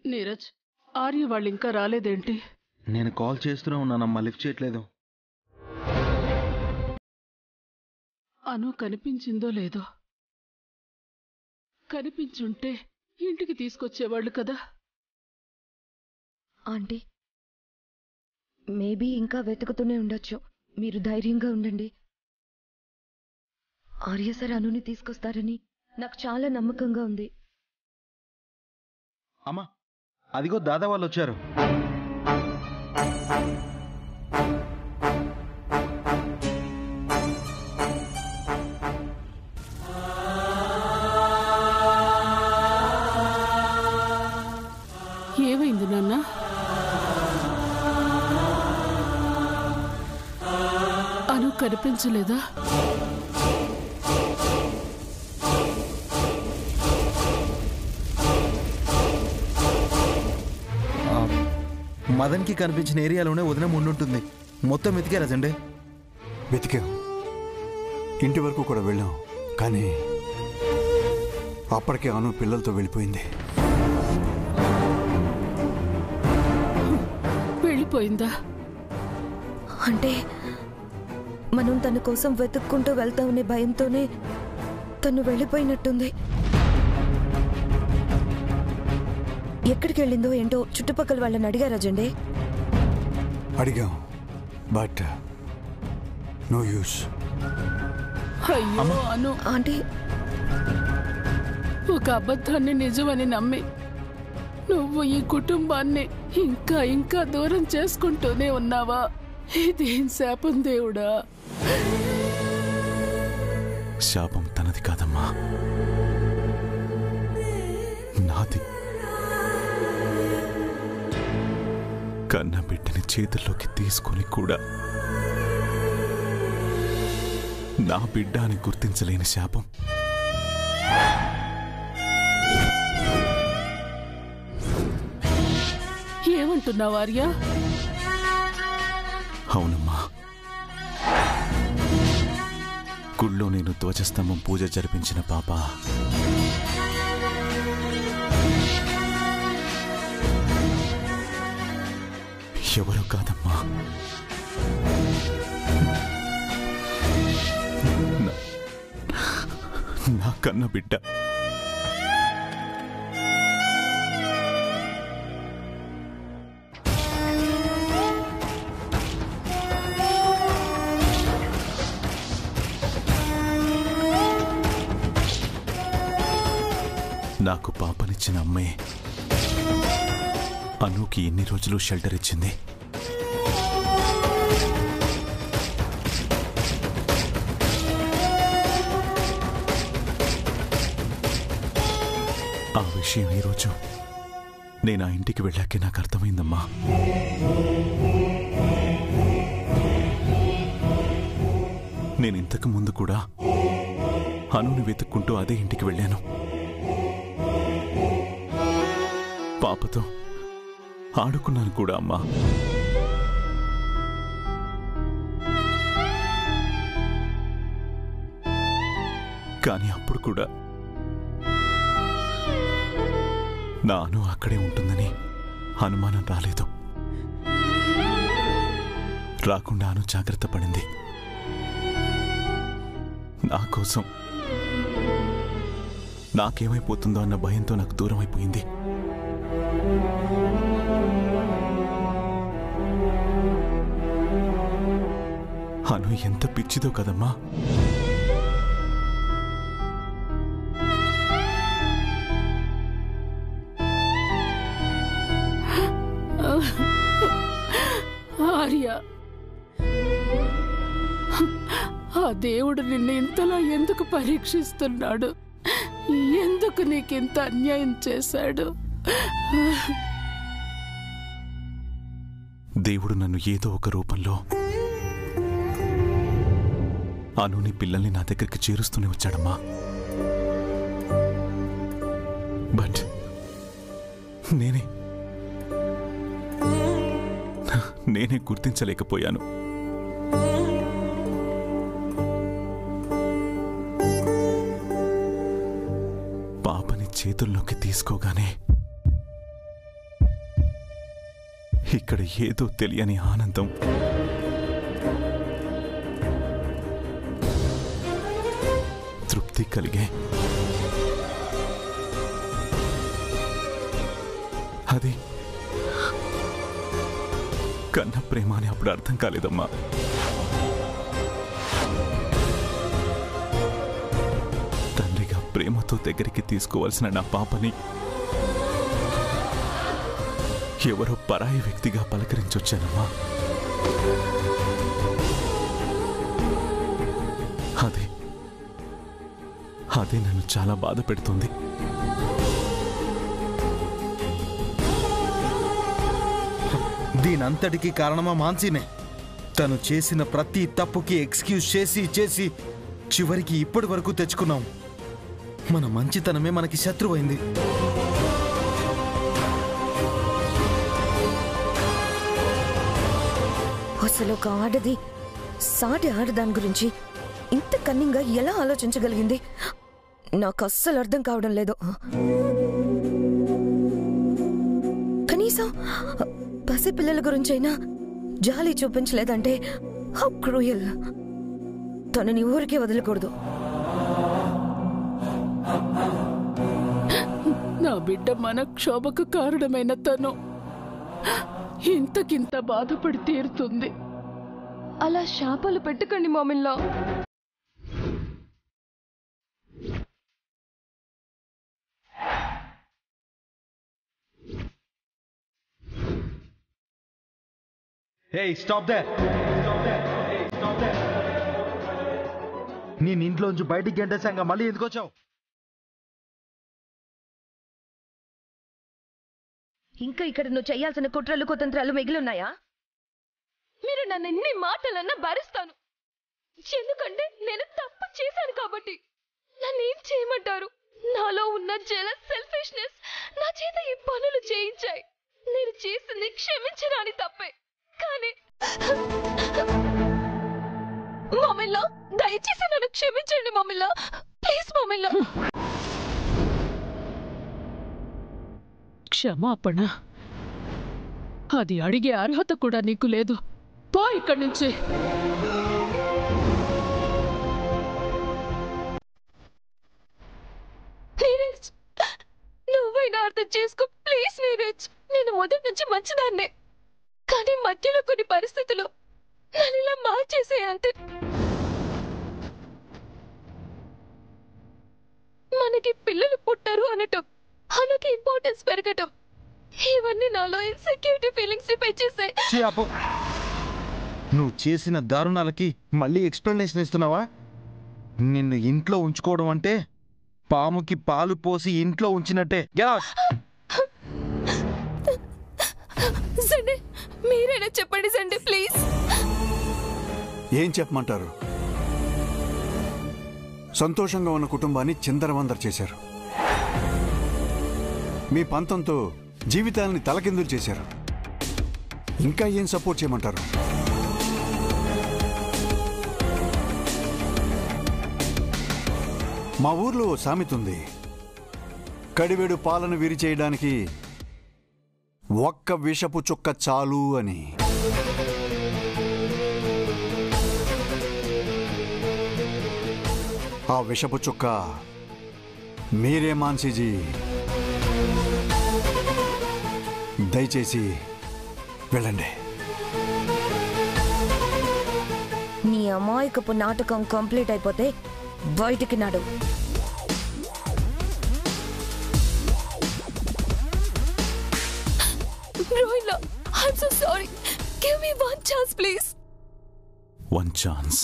నీరజ్ ఆర్య వాళ్ళు ఇంకా రాలేదేంటి నేను కాల్ చేస్తూనే ఉన్నానమ్మా లిఫ్ట్ చేయట్లేదు అను కనిపించిందో లేదో కనిపించుంటే ఇంటికి తీసుకొచ్చేవాళ్ళు కదా ఆంటీ మేబీ ఇంకా వెతుకుతూనే ఉండొచ్చు మీరు ధైర్యంగా ఉండండి ఆర్య సార్ అనుని తీసుకొస్తారని నాకు చాలా నమ్మకంగా ఉంది అమ్మా అదిగో దాదా వాళ్ళు వచ్చారు ఏమైంది నాన్న అను కనిపించలేదా ఆ, మదన్కి కనిపించిన ఏరియాలోనే వదిన ఉండుంటుంది మొత్తం వెతికారా జండే వెతికాం ఇంటి వరకు కూడా వెళ్ళాం కానీ అప్పటికే అను పిల్లలతో వెళ్ళిపోయింది వెళ్ళిపోయిందా అంటే మనం తన కోసం వెతుక్కుంటూ వెళ్తామనే భయంతోనే తను వెళ్ళిపోయినట్టుంది ఎక్కడికి వెళ్ళిందో ఏంటో చుట్టుపక్కల వాళ్ళని అడిగారా జండే అడిగాం బట్ నో యూస్ అయ్యో అను ఆంటీ ఒక అబద్ధాన్ని నిజమని నమ్మి నువ్వు ఈ కుటుంబాన్ని ఇంకా ఇంకా దూరం చేసుకుంటూనే ఉన్నావా ఇదేం శాపం దేవుడా శాపం తనది కాదమ్మా నాది కన్న బిడ్డని చేతుల్లోకి తీసుకొని కూడా నా బిడ్డ అని గుర్తించలేని శాపం ఏమంటున్నావు ఆర్య అవునమ్మా గుళ్ళో నేను ధ్వజస్తంభం పూజ జరిపించిన పాప ఎవరో కాదమ్మా నా- నా కన్న బిడ్డ నాకు పాపనిచ్చిన అమ్మే అనుకి ఎన్ని రోజులు షెల్టర్ ఇచ్చింది ఆ విషయం ఈరోజు నేను ఆ ఇంటికి వెళ్ళాకే నాకు అర్థమైందమ్మా నేను ఇంతకు ముందు కూడా అనుని వెతుక్కుంటూ అదే ఇంటికి వెళ్ళాను పాపతో ఆడుకున్నాను కూడా అమ్మా కానీ అప్పుడు కూడా నాను అక్కడే ఉంటుందని అనుమానం రాలేదు రాకుండాను జాగ్రత్త పడింది నా కోసం నాకేమైపోతుందో అన్న భయంతో నాకు దూరం అయిపోయింది అను ఎంత పిచ్చిదో కదమ్మా ఆర్య ఆ దేవుడు నిన్ను ఇంతలా ఎందుకు పరీక్షిస్తున్నాడు ఎందుకు నీకింత అన్యాయం చేశాడు దేవుడు నన్ను ఏదో ఒక రూపంలో అనుని పిల్లల్ని నా దగ్గరికి చేరుస్తూనే వచ్చాడమ్మా బట్ నేనే నేనే గుర్తించలేకపోయాను పాపని చేతుల్లోకి తీసుకోగానే ఇక్కడ ఏదో తెలియని ఆనందం తృప్తి కలిగే అది కన్న ప్రేమ అని అప్పుడు అర్థం కాలేదమ్మా తండ్రిగా ప్రేమతో దగ్గరికి తీసుకోవాల్సిన నా పాపని ఎవరో పరాయి వ్యక్తిగా పలకరించొచ్చానమ్మా అదే అదే నన్ను చాలా బాధ పెడుతుంది దీనంతటికీ కారణమా మాన్సీనే తను చేసిన ప్రతి తప్పుకి ఎక్స్క్యూజ్ చేసి చేసి చివరికి ఇప్పటి వరకు తెచ్చుకున్నాం మన మంచితనమే మనకి శత్రువైంది అసలు ఒక ఆడది సాటి ఆడదాని గురించి ఇంత కన్నింగా ఎలా ఆలోచించగలిగింది నాకు అస్సలు అర్థం కావడం లేదు కనీసం పసి పిల్లల గురించైనా జాలి చూపించలేదంటే హౌ క్రూయల్ తనని ఊరికే వదలకూడదు నా బిడ్డ మన క్షోభకు కారణమైన తను ఇంతకింత బాధపడి తీరుతుంది అలా శాపాలు పెట్టకండి మామిల్లా హే స్టాప్ దే నేను ఇంట్లోంచి బయటికి గంటేసాక మళ్ళీ ఎందుకు వచ్చావు ఇంకా ఇక్కడ నువ్వు చేయాల్సిన కుట్రలు కుతంత్రాలు మిగిలి ఉన్నాయా మీరు నన్ను ఎన్ని మాటలన్నా భరిస్తాను ఎందుకంటే నేను తప్పు చేశాను కాబట్టి నన్ను ఏం చేయమంటారు నాలో ఉన్న జల సెల్ఫిష్నెస్ నా చేత ఈ పనులు చేయించాయి నేను చేసింది క్షమించరాని తప్పే కానీ మమ్మల్లా దయచేసి నన్ను క్షమించండి మమ్మల్లా ప్లీజ్ మమ్మల్లా క్షమాపణ అది అడిగే అర్హత కూడా నీకు లేదు పో ఇక్కడి నుంచి నీరజ్ నువ్వైనా అర్థం చేసుకో ప్లీజ్ నీరజ్ నేను మొదటి నుంచి మంచిదాన్నే కానీ మధ్యలో కొన్ని పరిస్థితులు నన్ను ఇలా మార్చేసాయి అంతే మనకి పిల్లలు పుట్టారు అనటం మనకి ఇంపార్టెన్స్ పెరగటం ఇవన్నీ నాలో ఇన్సెక్యూరిటీ ఫీలింగ్స్ ని పెంచేసాయి ఛీ, ఆపు. నువ్వు చేసిన దారుణాలకి మళ్ళీ ఎక్స్ప్లెనేషన్ ఇస్తున్నావా నిన్ను ఇంట్లో ఉంచుకోవడం అంటే పాముకి పాలు పోసి ఇంట్లో ఉంచినట్టే Get out. సండే మీరైనా చెప్పండి సండే ప్లీజ్ ఏం చెప్పమంటారు సంతోషంగా ఉన్న కుటుంబాన్ని చిందరవందర చేశారు మీ పంతంతో జీవితాలని తలకిందులు చేశారు ఇంకా ఏం సపోర్ట్ చేయమంటారు మా ఊర్లో ఓ సామెత ఉంది కడివెడు పాలను విరిచేయడానికి ఒక్క విషపు చుక్క చాలు అని ఆ విషపు చుక్క మీరే మాన్సీజీ దయచేసి వెళ్ళండి నీ అమాయకపు నాటకం కంప్లీట్ అయిపోతే బయటికి నాడు రోహిల్లా I'm so sorry give me one chance please one chance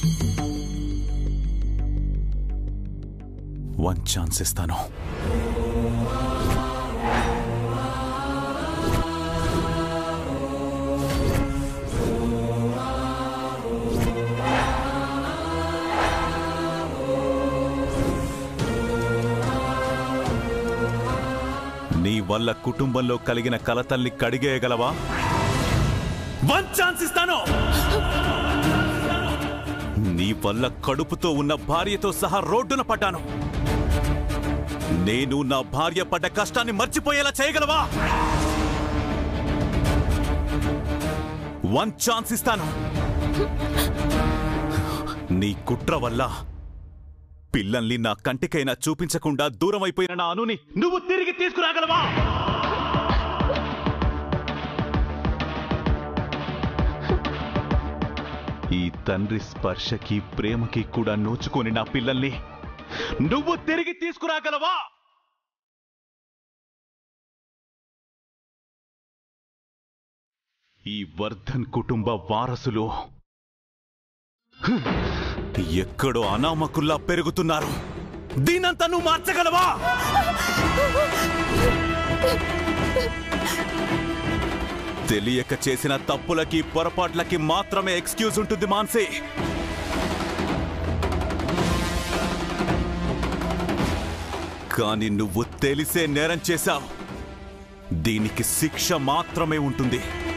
one chance ఇస్తాను నీ వల్ల కుటుంబంలో కలిగిన కలతల్ని కడిగేయగలవా వన్ ఛాన్స్ ఇస్తాను నీ వల్ల కడుపుతో ఉన్న భార్యతో సహా రోడ్డున పడ్డాను నేను నా భార్య పడ్డ కష్టాన్ని మర్చిపోయేలా చేయగలవా వన్ ఛాన్స్ ఇస్తాను నీ కుట్ర వల్ల పిల్లల్ని నా కంటికైనా చూపించకుండా దూరం అయిపోయిన నా అనుని నువ్వు తిరిగి తీసుకురాగలవా ఈ తండ్రి స్పర్శకి ప్రేమకి కూడా నోచుకొని నా పిల్లల్ని నువ్వు తిరిగి తీసుకురాగలవా ఈ వర్ధన్ కుటుంబ వారసులు ఎక్కడో అనామకుల్లా పెరుగుతున్నారు దీనంతా నువ్వు మార్చగలవా తెలియక చేసిన తప్పులకి పొరపాట్లకి మాత్రమే ఎక్స్క్యూజ్ ఉంటుంది మాన్సీ కానీ నువ్వు తెలిసే నేరం చేశావు దీనికి శిక్ష మాత్రమే ఉంటుంది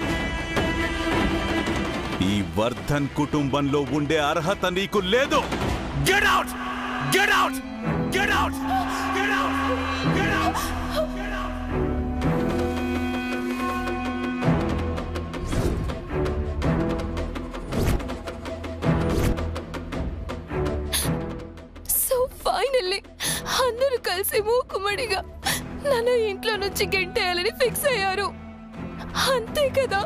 ఈ వర్ధన్ కుటుంబంలో ఉండే అర్హత నీకు లేదు get out get out get out get out get out so finally అందరూ కలిసి మూకుమ్మడిగా నన్ను ఇంట్లో నుంచి గెంటేయాలని ఫిక్స్ అయ్యారు అంతే కదా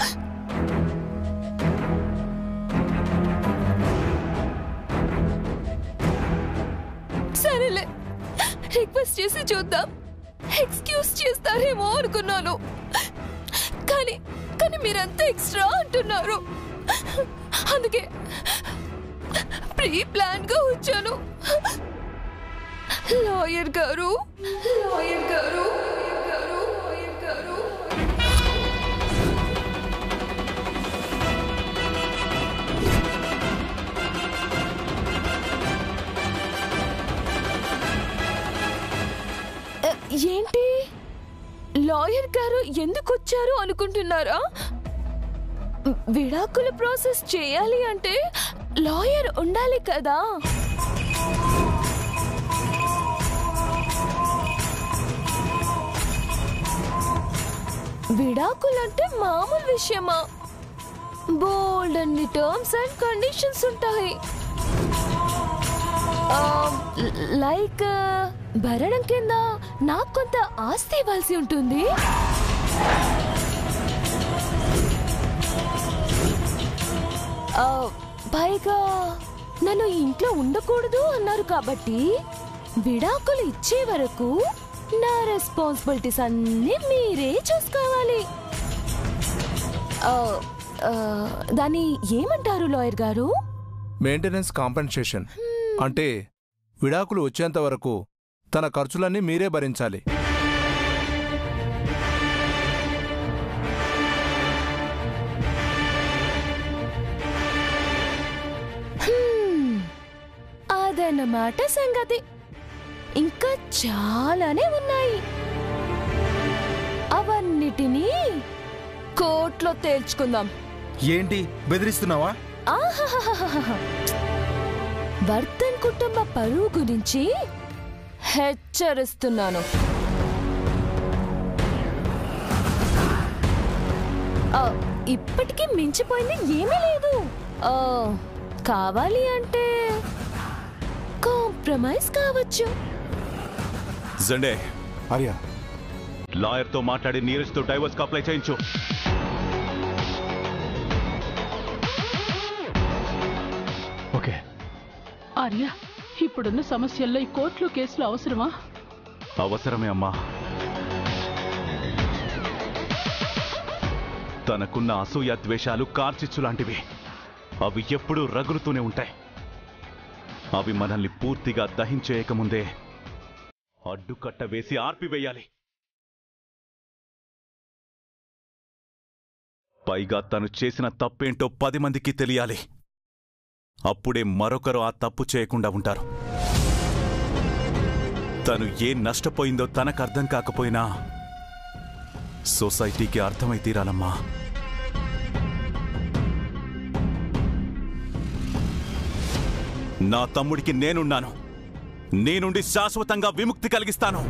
సరేలే రిక్వెస్ట్ చేసి చూద్దాం ఎక్స్క్యూజ్ చేస్తారేమో అనుకున్నాను కానీ కానీ మీరంతా ఎక్స్ట్రా అంటున్నారు అందుకే ప్రీ ప్లాన్ గా వచ్చాను లాయర్ గారు లాయర్ గారు గారు లాయర్ గారు ఎ, ఏంటి లాయర్ గారు ఎందుకు వచ్చారు అనుకుంటున్నారా విడాకుల ప్రాసెస్ చేయాలి అంటే లాయర్ ఉండాలి కదా విడాకులంటే మామూలు విషయమా బోల్డ్ అన్ని టర్మ్స్ అండ్ కండిషన్స్ ఉంటాయి లైక్ భరణం కింద నాకు కొంత ఆస్తి ఇవ్వాల్సి ఉంటుంది ఆ, పైగా నన్ను ఇంట్లో ఉండకూడదు అన్నారు కాబట్టి విడాకులు ఇచ్చే వరకు నా రెస్పాన్సిబిలిటీస్ అన్నీ మీరే చూసుకోవాలి ఆ, ఆ, దాన్ని ఏమంటారు లాయర్ గారు మెయింటెనెన్స్ కాంపెన్సేషన్ అంటే విడాకులు వచ్చేంత వరకు తన ఖర్చులన్నీ మీరే భరించాలి హ్మ్, అదన్నమాట సంగతి ఇంకా చాలానే ఉన్నాయి అవన్నిటినీ కోర్టులో తేల్చుకుందాం ఏంటి బెదిరిస్తున్నావా ఆహాహాహాహా. వర్ధన్ కుటుంబ పరువు గురించి హెచ్చరిస్తున్నాను ఆ, ఇప్పటికీ మించిపోయింది ఏమీ లేదు ఆ, కావాలి అంటే కాంప్రమైజ్ కావచ్చు జండే ఆర్య లాయర్తో మాట్లాడి నీరజ్తో డైవర్స్కి అప్లై చేయించు ఓకే ఆర్య ఇప్పుడున్న సమస్యల్లో ఈ కోర్టులో కేసులు అవసరమా అవసరమే అమ్మా తనకున్న అసూయ ద్వేషాలు కార్చిచ్చు లాంటివి అవి ఎప్పుడూ రగులుతూనే ఉంటాయి అవి మనల్ని పూర్తిగా దహించేయకముందే అడ్డుకట్ట వేసి ఆర్పివేయాలి పైగా తను చేసిన తప్పేంటో పది మందికి తెలియాలి అప్పుడే మరొకరు ఆ తప్పు చేయకుండా ఉంటారు తను ఏం నష్టపోయిందో తనకు అర్థం కాకపోయినా సొసైటీకి అర్థమై తీరాలమ్మా నా తమ్ముడికి నేనున్నాను నీ నుండి శాశ్వతంగా విముక్తి కలిగిస్తాను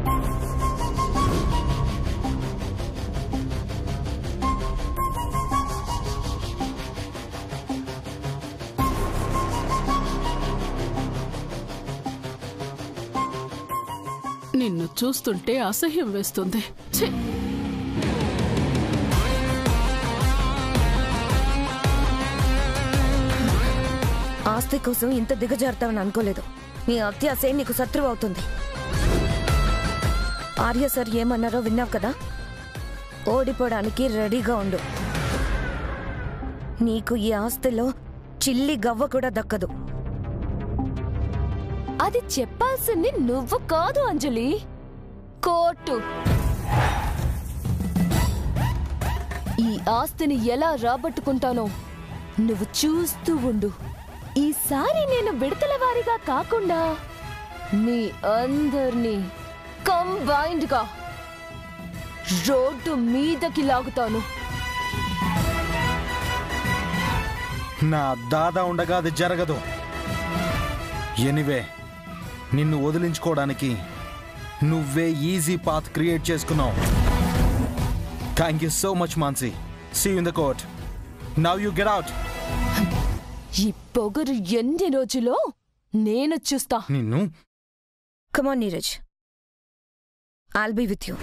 నిన్ను చూస్తుంటే అసహ్యం వేస్తుంది ఛీ ఆస్తి కోసం ఇంత దిగజారుతావని అనుకోలేదు నీ అత్యాశే నీకు శత్రువు అవుతుంది ఆర్య సార్ ఏమన్నారో విన్నావు కదా ఓడిపోవడానికి రెడీగా ఉండు నీకు ఈ ఆస్తిలో చిల్లి గవ్వ కూడా దక్కదు అది చెప్పాల్సింది నువ్వు కాదు అంజలి కోర్టు ఈ ఆస్తిని ఎలా రాబట్టుకుంటానో నువ్వు చూస్తూ ఉండు ఈసారి నేను విడతల వారిగా కాకుండా మీ అందరినీ కంబైన్డ్ గా రోడ్డు మీదకి లాగుతాను నా దాదా ఉండగా అది జరగదు ఎనివే నిన్ను వదిలించుకోవడానికి నువ్వే ఈజీ పాత్ క్రియేట్ చేసుకున్నావు thank you so much Mansi see in the court now you get out ఈ పొగరు ఎన్ని రోజులో నేను చూస్తా నిన్ను come on Neeraj I'll be with you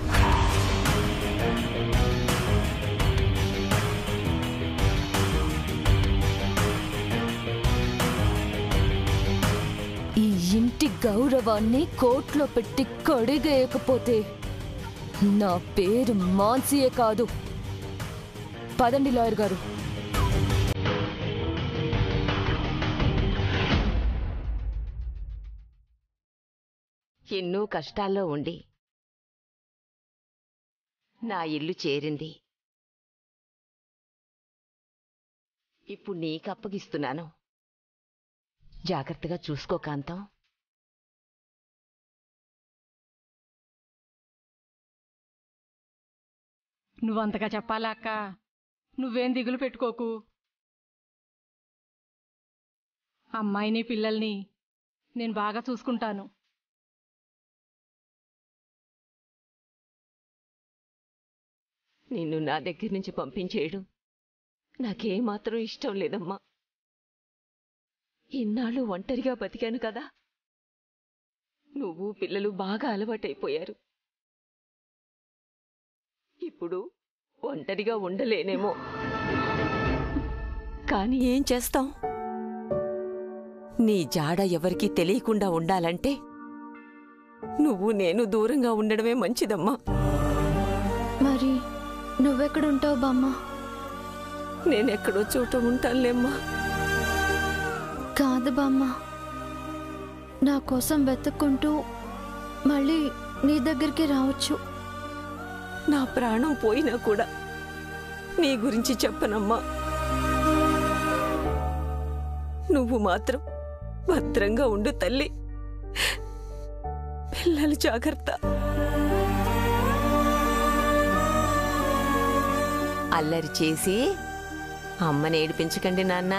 ఈ ఇంటి గౌరవాన్ని కోర్టులో పెట్టి కడిగేయకపోతే నా పేరు మాన్సీయే కాదు పదండి లాయర్ గారు ఎన్నో కష్టాల్లో ఉండి నా ఇల్లు చేరింది ఇప్పుడు నీకు అప్పగిస్తున్నాను జాగ్రత్తగా చూసుకో కాంతం నువ్వంతగా చెప్పాలా అక్క నువ్వేం దిగులు పెట్టుకోకు అమ్మాయిని పిల్లల్ని నేను బాగా చూసుకుంటాను నిన్ను నా దగ్గర నుంచి పంపించేయడం నాకేమాత్రం ఇష్టం లేదమ్మా ఇన్నాళ్ళు ఒంటరిగా బతికాను కదా నువ్వు పిల్లలు బాగా అలవాటైపోయారు ఇప్పుడు ఒంటరిగా ఉండలేనేమో కానీ ఏం చేస్తాం నీ జాడ ఎవరికీ తెలియకుండా ఉండాలంటే నువ్వు నేను దూరంగా ఉండడమే మంచిదమ్మా మరి నువ్వెక్కడుంటావు బామ్మ నేనెక్కడో చోట ఉంటానులేమ్మా కాదు బామ్మ నా కోసం వెతుక్కుంటూ మళ్ళీ నీ దగ్గరికి రావచ్చు నా ప్రాణం పోయినా కూడా నీ గురించి చెప్పనమ్మా నువ్వు మాత్రం భద్రంగా ఉండు తల్లి పిల్లలు జాగ్రత్త అల్లరి చేసి అమ్మని ఏడిపించకండి నాన్న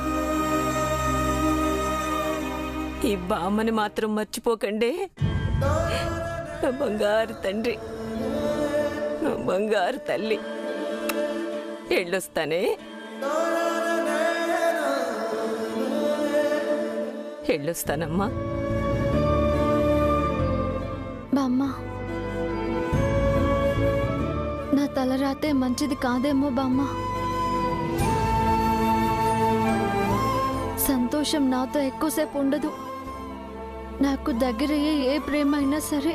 ఈ బామ్మని మాత్రం మర్చిపోకండి నా బంగారు తండ్రి నా బంగారు తల్లి ఎళ్ళొస్తానే ఎళ్ళొస్తానమ్మా బామ్మ నా తలరాతే మంచిది కాదేమో బామ్మ సంతోషం నాతో ఎక్కువసేపు ఉండదు నాకు దగ్గరయ్యే ఏ ప్రేమ అయినా సరే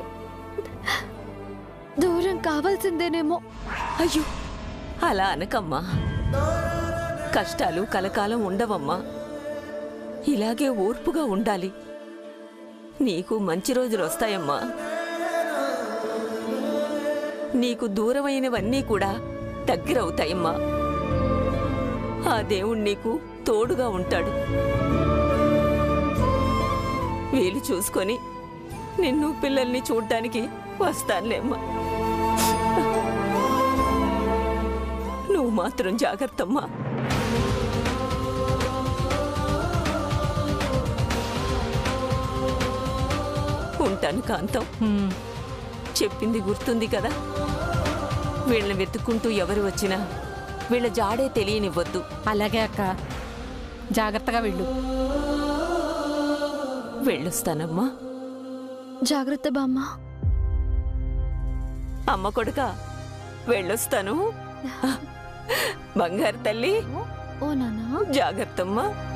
దూరం కావాల్సిందేనేమో అయ్యో అలా అనకమ్మా కష్టాలు కలకాలం ఉండవమ్మా ఇలాగే ఓర్పుగా ఉండాలి నీకు మంచి రోజులు వస్తాయమ్మా నీకు దూరమైనవన్నీ కూడా దగ్గరవుతాయమ్మా ఆ దేవుడు నీకు తోడుగా ఉంటాడు వీలు చూసుకొని నిన్ను పిల్లల్ని చూడ్డానికి వస్తానులేమ్మా నువ్వు మాత్రం జాగ్రత్తమ్మా ఉంటాను కాంతం చెప్పింది గుర్తుంది కదా వీళ్ళని వెతుక్కుంటూ ఎవరు వచ్చినా వీళ్ళ జాడే తెలియనివ్వద్దు అలాగే అక్క జాగ్రత్తగా వెళ్ళు వెళ్ళొస్తానమ్మా జాగ్రత్త బామ్మ అమ్మ కొడుక వెళ్ళొస్తాను బంగారు తల్లి ఓ నానా జాగ్రత్తమ్మా